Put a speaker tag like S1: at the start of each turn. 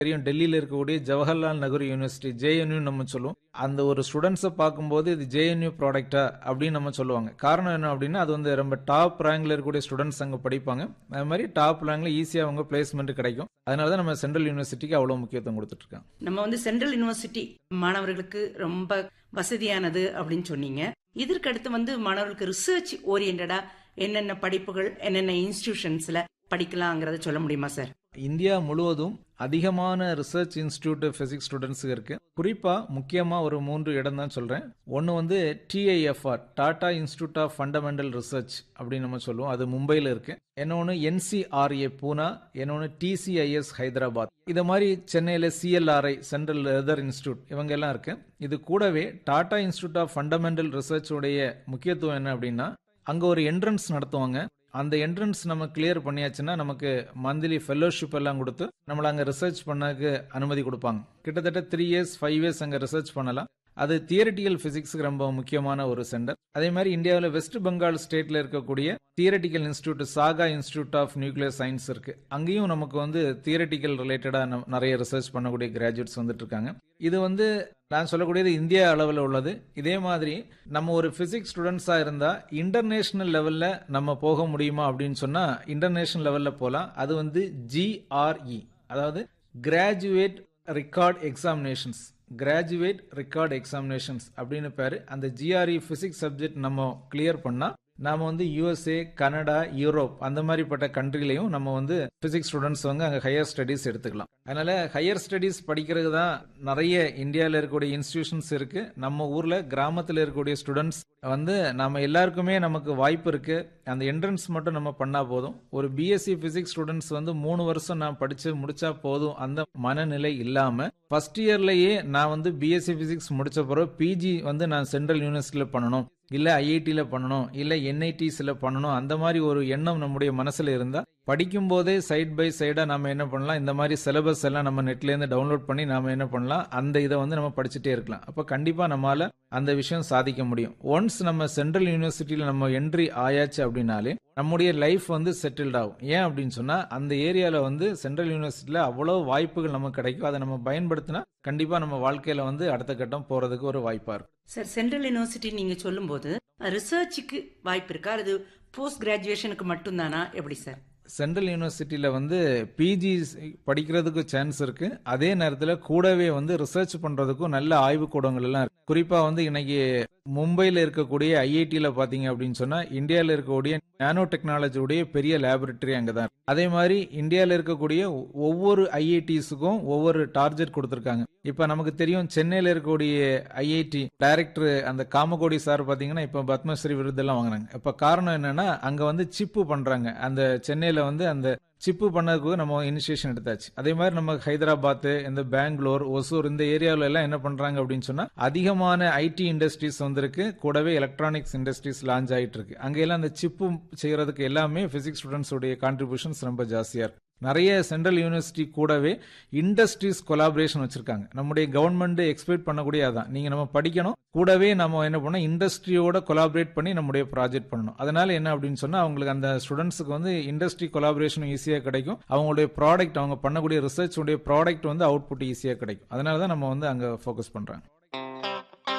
S1: தெரியும் டெல்லியில் இருக்கக்கூடிய ஜவஹர்லால் நகர் யூனிவர்சிட்டி ஜேஎன்யூ நம்ம சொல்லுவோம் அந்த ஒரு ஸ்டூடெண்ட்ஸை பார்க்கும்போது இது ஜேஎன்யூ ப்ராடக்டா அப்படின்னு நம்ம சொல்லுவாங்க காரணம் என்ன அப்படின்னா அது வந்து ரொம்ப டாப் ரேங்க்ல இருக்கக்கூடிய ஸ்டூடெண்ட்ஸ் அங்கே படிப்பாங்க அது மாதிரி டாப் ரேங்க்ல ஈஸியாக அவங்க பிளேஸ்மெண்ட் கிடைக்கும் அதனால தான் நம்ம சென்ட்ரல் யூனிவர்சிட்டிக்கு அவ்வளோ முக்கியத்துவம் கொடுத்துட்டு இருக்கோம்
S2: நம்ம வந்து சென்ட்ரல் யுனிவர்சிட்டி மாணவர்களுக்கு ரொம்ப வசதியானது அப்படின்னு சொன்னீங்க இதற்கு அடுத்து வந்து மாணவர்களுக்கு ரிசர்ச் ஓரியன்டா என்னென்ன படிப்புகள் என்னென்ன இன்ஸ்டிடியூஷன்ஸ்ல படிக்கலாங்கிறத சொல்ல முடியுமா சார்
S1: இந்தியா முழுவதும் அதிகமான ரிசர்ச் இன்ஸ்டிடியூட் பிசிக்ஸ் ஸ்டூடெண்ட்ஸ் இருக்கு குறிப்பா முக்கியமா ஒரு மூன்று இடம் தான் சொல்றேன் ஒன்னு வந்து TIFR Tata institute of fundamental research அப்படின்னு நம்ம சொல்லுவோம் அது மும்பையில் இருக்கு இன்னொன்று என்சிஆர்ஏ பூனா இன்னொன்று டிசிஐஎஸ் ஹைதராபாத் இது மாதிரி சென்னையில் சிஎல்ஆர்ஐ சென்ட்ரல் லெதர் இன்ஸ்டியூட் இவங்க எல்லாம் இருக்கு இது கூடவே Tata institute of fundamental research உடைய முக்கியத்துவம் என்ன அப்படின்னா அங்க ஒரு என்ட்ரன்ஸ் நடத்துவாங்க அந்த என்ட்ரன்ஸ் நம்ம கிளியர் பண்ணியாச்சுன்னா நமக்கு மந்த்லி ஃபெல்லோஷிப் எல்லாம் கொடுத்து நம்மள அங்க ரிசர்ச் பண்ணக்கு அனுமதி கொடுப்பாங்க கிட்டத்தட்ட த்ரீ இயர்ஸ் ஃபைவ் இயர்ஸ் அங்க ரிசர்ச் பண்ணலாம் அது தியரட்டிக்கல் பிசிக்ஸ்க்கு ரொம்ப முக்கியமான ஒரு சென்டர் அதே மாதிரி இந்தியாவில் வெஸ்ட் பெங்கால் ஸ்டேட்ல இருக்கக்கூடிய theoretical institute Saha institute of nuclear science இருக்கு அங்கேயும் நமக்கு வந்து தியரட்டிக்கல் ரிலேட்டடா நிறைய ரிசர்ச் பண்ணக்கூடிய கிராஜுவேட்ஸ் வந்துட்டு இருக்காங்க இது வந்து நான் சொல்லக்கூடியது இந்தியா அளவில் உள்ளது இதே மாதிரி நம்ம ஒரு பிசிக்ஸ் ஸ்டூடெண்ட்ஸா இருந்தா இன்டர்நேஷனல் லெவல்ல நம்ம போக முடியுமா அப்படின்னு சொன்னா இன்டர்நேஷனல் லெவல்ல போலாம் அது வந்து ஜிஆர்இ அதாவது graduate record examinations graduate record examinations அப்படின்னு பேரு அந்த ஜிஆர்இ பிசிக்ஸ் சப்ஜெக்ட் நம்ம கிளியர் பண்ணா நாம வந்து யூஎஸ்ஏ கனடா யூரோப் அந்த மாதிரிப்பட்ட கண்ட்ரிலையும் நம்ம வந்து பிசிக்ஸ் ஸ்டூடெண்ட்ஸ் வந்து அங்கே ஹையர் ஸ்டடீஸ் எடுத்துக்கலாம் அதனால ஹையர் ஸ்டடீஸ் படிக்கிறது தான் நிறைய இந்தியாவில் இருக்கக்கூடிய இன்ஸ்டிடியூஷன்ஸ் இருக்கு நம்ம ஊர்ல கிராமத்தில் இருக்கக்கூடிய ஸ்டூடெண்ட்ஸ் வந்து நம்ம எல்லாருக்குமே நமக்கு வாய்ப்பு இருக்கு அந்த என்ட்ரன்ஸ் மட்டும் நம்ம பண்ணா போதும் ஒரு பிஎஸ்சி பிசிக்ஸ் ஸ்டூடெண்ட்ஸ் வந்து மூணு வருஷம் நான் படிச்சு முடிச்சா போதும் அந்த மனநிலை இல்லாம ஃபர்ஸ்ட் இயர்லயே நான் வந்து பிஎஸ்சி பிசிக்ஸ் முடிச்ச பிறகு பிஜி வந்து நான் சென்ட்ரல் யூனிவர்சிட்டியில பண்ணணும் இல்ல ஐஐடியில பண்ணணும் இல்ல என்ஐடிஸ்ல பண்ணணும் அந்த மாதிரி ஒரு எண்ணம் நம்முடைய மனசுல இருந்தா படிக்கும் போதே சைட் பை சைடா நம்ம என்ன பண்ணலாம் இந்த மாதிரி சிலபஸ் எல்லாம் நம்ம நெட்ல இருந்து டவுன்லோட் பண்ணி நாம என்ன பண்ணலாம் அந்த இதை வந்து நம்ம படிச்சுட்டே இருக்கலாம் அப்ப கண்டிப்பா நம்மளால அந்த விஷயம் சாதிக்க முடியும் ஒன்ஸ் நம்ம சென்ட்ரல் யூனிவர்சிட்டியில நம்ம என்ட்ரி ஆயாச்சு அப்படின்னாலே நம்முடைய லைஃப் வந்து செட்டில்ட் ஆகும் ஏன் அப்படின்னு சொன்னா அந்த ஏரியால வந்து சென்ட்ரல் யூனிவர்சிட்டியில அவ்வளவு வாய்ப்புகள் நமக்கு கிடைக்கும் அதை நம்ம பயன்படுத்தினா கண்டிப்பா நம்ம வாழ்க்கையில வந்து அடுத்த கட்டம் போறதுக்கு ஒரு வாய்ப்பா இருக்கும்
S2: சார் சென்ட்ரல் யூனிவர்சிட்டி நீங்க சொல்லும்போது ரிசர்ச்சுக்கு வாய்ப்பு இருக்கா அது போஸ்ட் கிராஜுவேஷனுக்கு மட்டும்தானா எப்படி சார்
S1: சென்ட்ரல் யூனிவர்சிட்டியில வந்து பிஜி படிக்கிறதுக்கு சான்ஸ் இருக்கு அதே நேரத்தில் கூடவே வந்து ரிசர்ச் பண்றதுக்கும் நல்ல ஆய்வுக்கூடங்கள் எல்லாம் இருக்கு குறிப்பா வந்து இன்னைக்கு மும்பையில் இருக்கக்கூடிய ஐஐடியில பாத்தீங்க அப்படின்னு சொன்னா இந்தியாவில் இருக்கக்கூடிய நானோ டெக்னாலஜியுடைய பெரிய லேபரட்டரி அங்கதான் இருக்கு அதே மாதிரி இந்தியாவில் இருக்கக்கூடிய ஒவ்வொரு ஐஐடிஸுக்கும் ஒவ்வொரு டார்கெட் கொடுத்திருக்காங்க இப்ப நமக்கு தெரியும் சென்னையில இருக்கக்கூடிய ஐஐடி டைரக்டர் அந்த காமகோடி சார் பாத்தீங்கன்னா இப்ப பத்மஸ்ரீ விருதெல்லாம் வாங்கினாங்க இப்ப காரணம் என்னன்னா அங்க வந்து சிப்பு பண்றாங்க அந்த சென்னையில வந்து அந்த சிப்பு பண்ணதுக்கு நம்ம இனிஷியேஷன் எடுத்தாச்சு அதே மாதிரி நம்ம ஹைதராபாத் இந்த பெங்களூர் ஒசூர் இந்த ஏரியாவில எல்லாம் என்ன பண்றாங்க அப்படின்னு சொன்னா அதிகமான ஐடி இண்டஸ்ட்ரீஸ் வந்திருக்கு கூடவே எலக்ட்ரானிக்ஸ் இண்டஸ்ட்ரீஸ் லான்ச் ஆயிட்டு இருக்கு அங்க எல்லாம் அந்த சிப்பு செய்யறதுக்கு எல்லாமே பிசிக்ஸ் ஸ்டூடெண்ட்ஸ் உடைய கான்ட்ரிபியூஷன்ஸ் ரொம்ப ஜாஸ்தியா இருக்கு நிறைய சென்ட்ரல் யூனிவர்சிட்டி கூடவே இண்டஸ்ட்ரீஸ் கொலாபரேஷன் வச்சிருக்காங்க நம்முடைய கவர்மெண்ட் எக்ஸ்பெக்ட் பண்ணக்கூடிய அதான் நீங்க நம்ம படிக்கணும் கூடவே நம்ம என்ன பண்ணோம் இண்டஸ்ட்ரியோட கொலாபரேட் பண்ணி நம்முடைய ப்ராஜெக்ட் பண்ணணும் அதனால என்ன அப்படின்னு சொன்னா அவங்களுக்கு அந்த ஸ்டூடெண்ட்ஸுக்கு வந்து இண்டஸ்ட்ரி கொலாபரேஷன் ஈஸியா கிடைக்கும் அவங்களுடைய ப்ராடக்ட் அவங்க பண்ணக்கூடிய ரிசர்ச் உடைய ப்ராடக்ட் வந்து அவுட்புட் ஈஸியா கிடைக்கும் அதனால தான் நம்ம வந்து அங்க ஃபோக்கஸ் பண்றாங்க